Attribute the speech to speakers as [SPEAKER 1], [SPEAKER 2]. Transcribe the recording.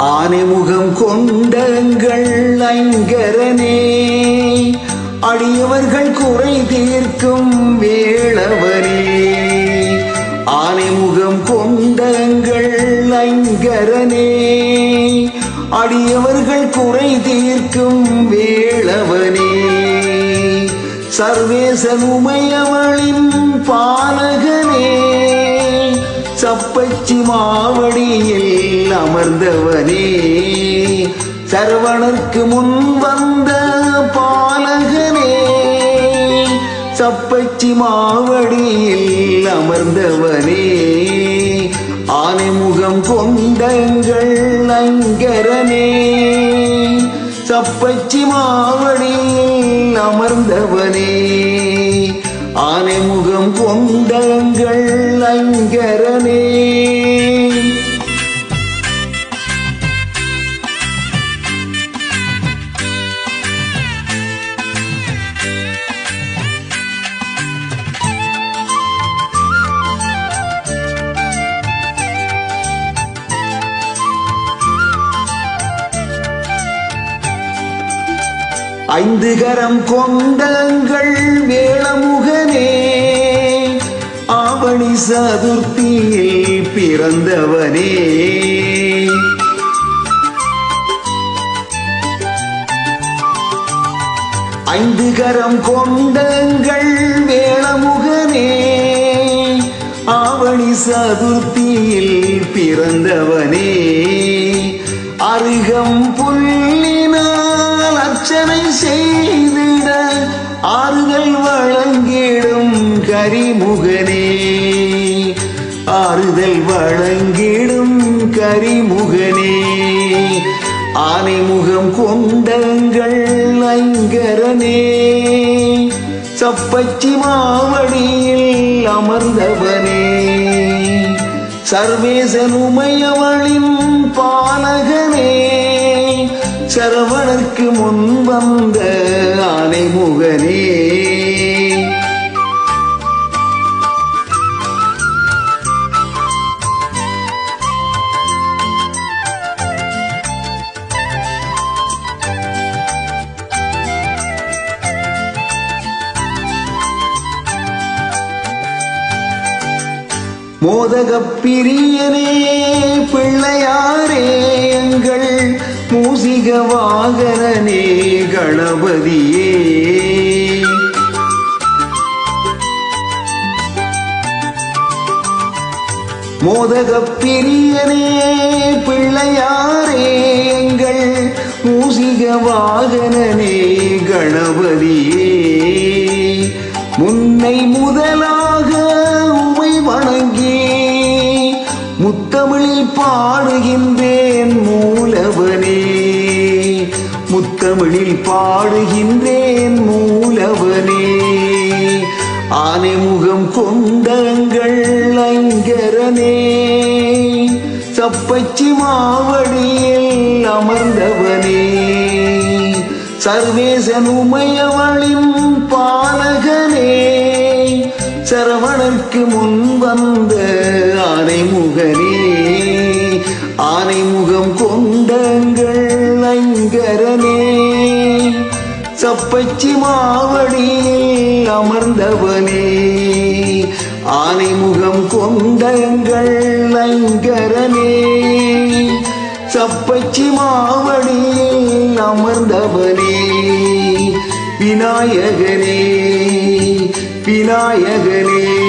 [SPEAKER 1] ஆனைமுகம் கொண்டங்கள் ஐங்கரனே அடியவர்கள் குறை தீர்க்கும் வேளவனே ஆனைமுகம் கொண்டங்கள் ஐங்கரனே அடியவர்கள் குறை தீர்க்கும் வேளவனே சர்வேசன் உமையவளின் பாலகனே சப்பச்சி மாவடியில் அமர்ந்தவனே சரவணர்க்கு முன் வந்த பாலகனே சப்பச்சி மாவடியில் அமர்ந்தவனே ஆனைமுகம் கொண்டங்கள் அங்கரனே சப்பச்சி மாவடியில் அமர்ந்தவனே ஆனைமுகம் கொண்டங்கள் அங்கரனே ஐந்து கரம் கொண்டங்கள் வேளமுகனே ஆவணி சதுர்த்தியில் பிறந்தவனே ஐந்து கரம் கொண்டங்கள் வேளமுகனே ஆவணி சதுர்த்தியில் பிறந்தவனே அருகம் புல்லினால் அர்ச்சனை செய்திட ஆறுதல் வழங்கிடும் கரிமுகனே ஆறுதல் வழங்கிடும் கரிமுகனே ஆனைமுகம் கொண்டங்கள் ஐங்கரனே சப்பச்சி மாவடியில் அமர்ந்தவனே சர்வேசன் உமையவளின் பாலகனே சரவணர்க்கு முன் வந்த ஆனைமுகனே மோதகப் பிரியனே பிள்ளையாரே எங்கள் மூசிக வாகனனே கணபதியே மோதகப் பிரியனே பிள்ளையாரே எங்கள் மூசிக வாகனனே கணபதியே முன்னை முதலாக உமை வணங்கி முத்தமிழில் பாடுகின்றேன் மூலவனே முத்தமிழில் பாடுகின்றேன் மூலவனே ஆனைமுகம் கொண்டங்கள் ஐங்கரனே சப்பச்சி மாவடியில் அமர்ந்தவனே சர்வேசன் உமையவளின் பாலகனே சரவணர்க்கு முன் வந்த ஆனைமுகனே ஆனைமுகம் கொண்டங்கள் ஐங்கரனே சப்பச்சி மாவடியில் அமர்ந்தவனே ஆனைமுகம் கொண்டங்கள் ஐங்கரனே சப்பச்சி மாவடியில் அமர்ந்தவனே விநாயகனே விநாயகனே